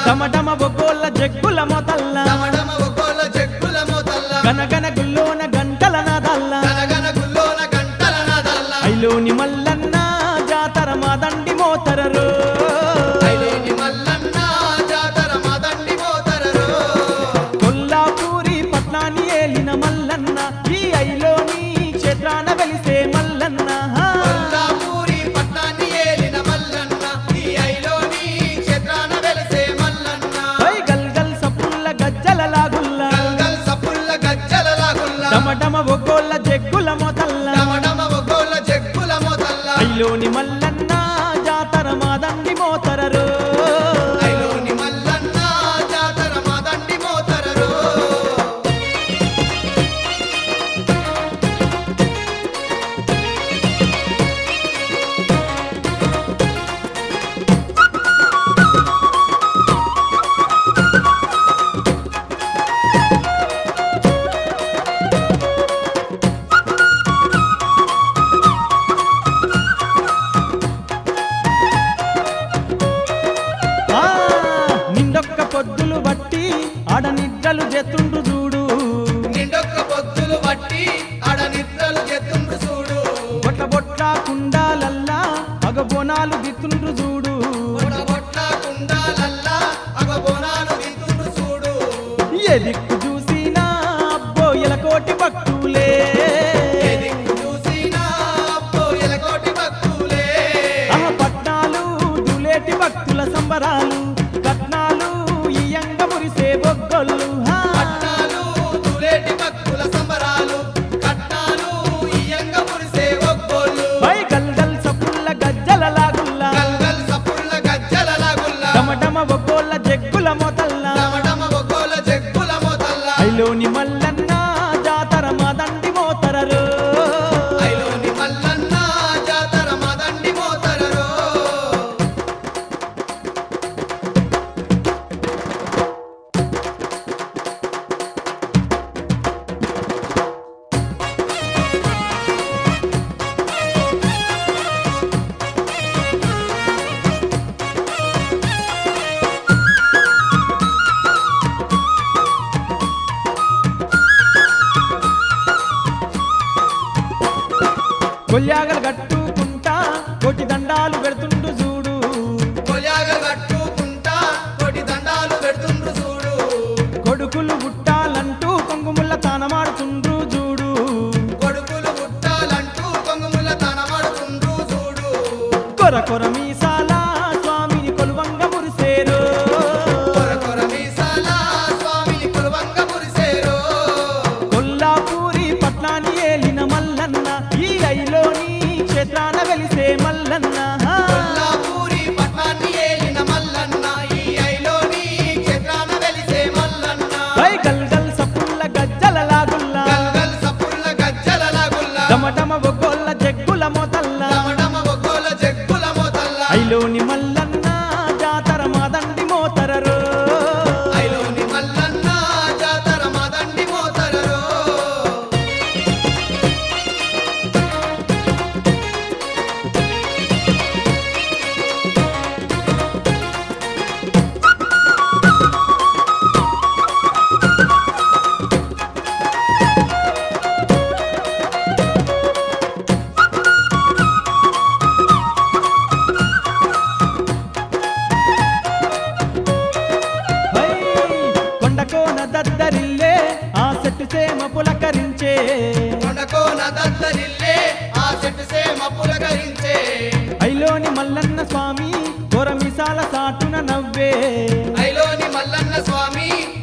డమడమ బొగ్గోళ్ళ జగ్గుల మొతల్ల డమడమ ఒక్కోల చెక్కుల మోతల్ల గనగన గుల్లోన గంటల నాదల్ల గనగన గుల్లోన గంటల నాదల్ల ఐలోని మల్లన్న జాతర మాదండి మోతరరు ఐలేని మల్లన్న జాతర మదండి మోతరరు కొల్లాపూరి పట్నాన్ని ఏలిన మల్లన్న ఈ ఐలోని క్షేత్రాన వెలిసే మల్లన్న కొల్లాపూరి పట్నాన్ని ఏలిన మల్లన్న ఈ ఐలోని క్షేత్రాన వెలిసే మల్లన్న పై గల్గల్ సప్పుల్ల గజ్జల లాగుల్ల గల్గల్ సప్పుల్ల గజ్జల లాగుల్ల డమడమ ఒగ్గోళ్ళ జగ్గుల మొతల్ల డమడమ ఒక్కోల చెక్కుల మోతల్ల ఐలోని మల్లన్న జాతర మాదండి మోతరరు ఐలోని మల్లన్న జాతర మదండి మోతరరు ఆ, నిండొక్క పొద్దులు బట్టి ఆడ నిద్రలు జెత్తుండ్రు చూడు నిండొక్క పొత్తులు బట్టి ఆడ నిద్రలు ఎత్తుండ్రు చూడు బొట్ల బొట్ల కుండాలల్లా అగబోనాలు దిత్తుండ్రు చూడు బొట్ట బొట్ట కుండాలల్లా అగ బోనాలు దిద్దుండ్రు చూడు ఏ దిక్కు చూసినా అబ్బో ఎలకోటి భక్తులే ఏ దిక్కు చూసినా పోయల కోటి భక్తులే ఆ పట్నాలు దులేటి భక్తుల సంబరాలు కట్నాలు ఇయంగ మురిసే బొగ్గొల్లు హా. పట్నాలు తులేటి భక్తుల సంబరాలు కట్నాలు ఇయంగ మురిసే ఒక్కోళ్ళు పై గల్గల్ సప్పుల్ల గజ్జల లాగుల్లా గల్గల్ సప్పుళ్ళ గజ్జల లాగుల్లా డమడమ బొగ్గోళ్ళ జగ్గుల మొతల్లా డమడమ ఒక్కోల చెక్కుల మోతల్లా ఐలోని మల్లన్న జాతర మాదండి మోతరరు ఐలోని మల్లన్న జాతర మదండి మోతరరు కొల్యాగలు కట్టుకుంటా కోటి దండాలు పెడుతుండు చూడు కొల్యాగ కట్టుకుంటా కోటి దండాలు పెడుతుండ్రు చూడు కొడుకులు గుట్టాలంటూ కొంగుముల్ల తానమాడుతుండ్రు చూడు కొడుకులు పుట్టాలంటూ కొంగుముల తనమడుతుండ్రు చూడు కొర కొర మీసాల స్వామిని కొలువంగ మురిసేరు కొర కొర మీసాల స్వామిని కులవంగ మురిసేరు కొల్లాపూరి పట్నాన్ని ఏలిన మల్లన్న ఈ ఐలోని క్షేత్రాన వెలిసే మల్లన్న కొల్లాపూరి పట్నాన్ని ఏలిన మల్లన్న ఈ ఐలోని క్షేత్రాన వెలిసే మల్లన్న పై గల్గల్ సప్పుల్ల గజ్జల లాగుల్లా గల్గల్ సప్పుళ్ళ గజ్జల లాగుల్లా డమడమ బొగ్గోళ్ళ జగ్గుల మొతల్ల డమడమ ఒక్కోల చెక్కుల మోతల్లా ఐలోని మల్లన్న జాతర మాదండి మోతరరు ఐలోని మల్లన్న జాతర మదండి మోతరరు హై! కొండకోన దద్దరిల్లే ఆ చెట్టు చేమ పులకరించే కొండకోన దద్దరిల్లే ఆ చెట్టు సేమ పులకరించే ఐలోని మల్లన్న స్వామి కొరమిసాల సాటున నవ్వే ఐలోని మల్లన్న స్వామి